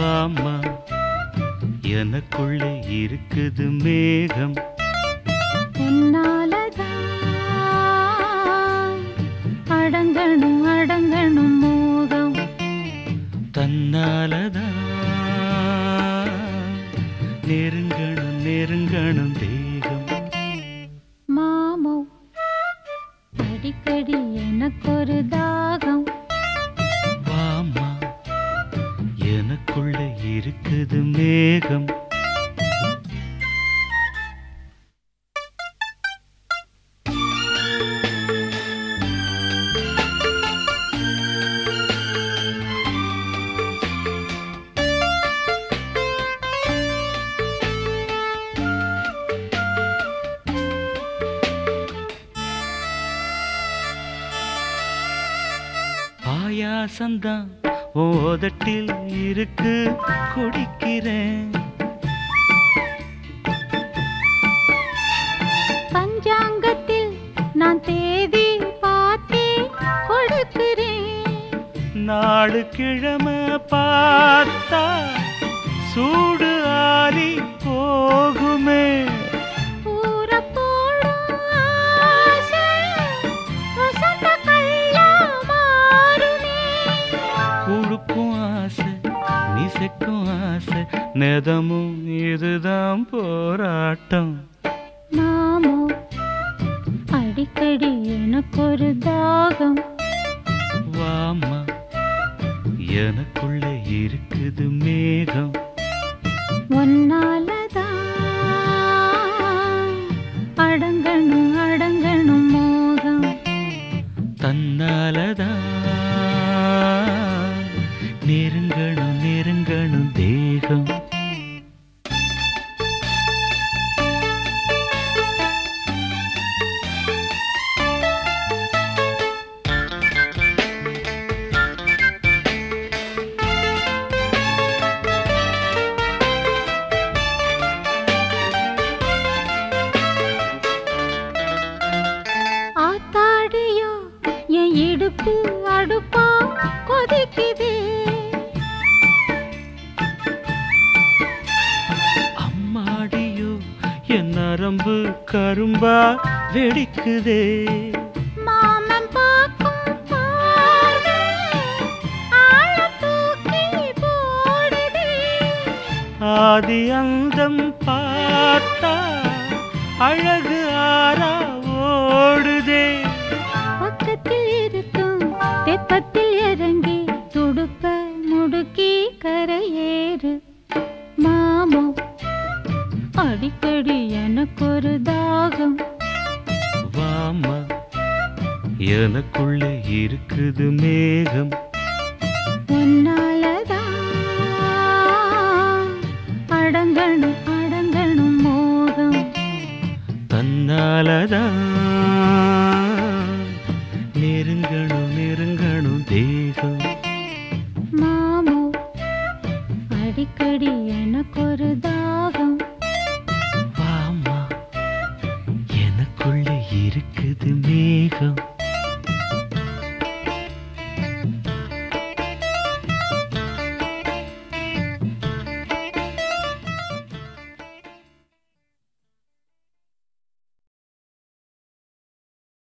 வாமா எனக்குள்ளே இருக்குது மேகம் உன்னாலதான் அடங்கணும் அடங்கணும் மோகம் தன்னாலதான் நெருங்கணும் நெருங்கணும் தேகம் மாமோ அடிக்கடி எனக்கொரு தாகம் வாமா எனக்குள்ளே இருக்குது மேகம் பாயாசந்தான் ஓதட்டில் இருக்கு குடிக்கிறேன் பஞ்சாங்கத்தில் நான் தேதி பார்த்தே கொடுக்கிறேன் நாலு கிழமை பார்த்தா சூடு ஆறி போகுமே ஊற போடும் ஆசை வசந்த கள்ளா மாறுமே குழுக்கும் ஆசை நிசைக்கும் ஆசை நெதமும் இதுதான் போராட்டம் மாமோ அடிக்கடி எனக்கொரு தாகம் வாமா எனக்குள்ள இருக்குது மேகம் ஒன்னாலதான் அடங்கணும் அடங்கணும் மோகம் தன்னாலதான் நெருங்கணும் நெருங்கணும் தேகம் ஆத்தாடியோ என் இடுப்பு அடுப்பா கொதிக்குதே அம்மாடியோ என் நரம்பு கரும்பா வெடிக்குதே மாமன் பார்க்கும் பார்வை ஆழத் தூக்கி போடுதே ஆதி அந்தம் பார்த்தா அழகு ஆறா ஓடுதே பக்கத்தில் இருக்கும் தெப்பத்தில் இறங்கி துடுப்ப முடுக்கி கரையேறு மாமோ அடிக்கடி எனக்கொரு தாகம் வாமா எனக்குள்ள இருக்குது மேகம் உன்னாலதான் அடங்கணும் அடங்கணும் மோகம் தன்னாலதான் நெருங்கணும் நெருங்கணும் தேகம் மாமோ அடிக்கடி எனக்கொரு தாகம் வாமா எனக்குள்ள இருக்குது மேகம்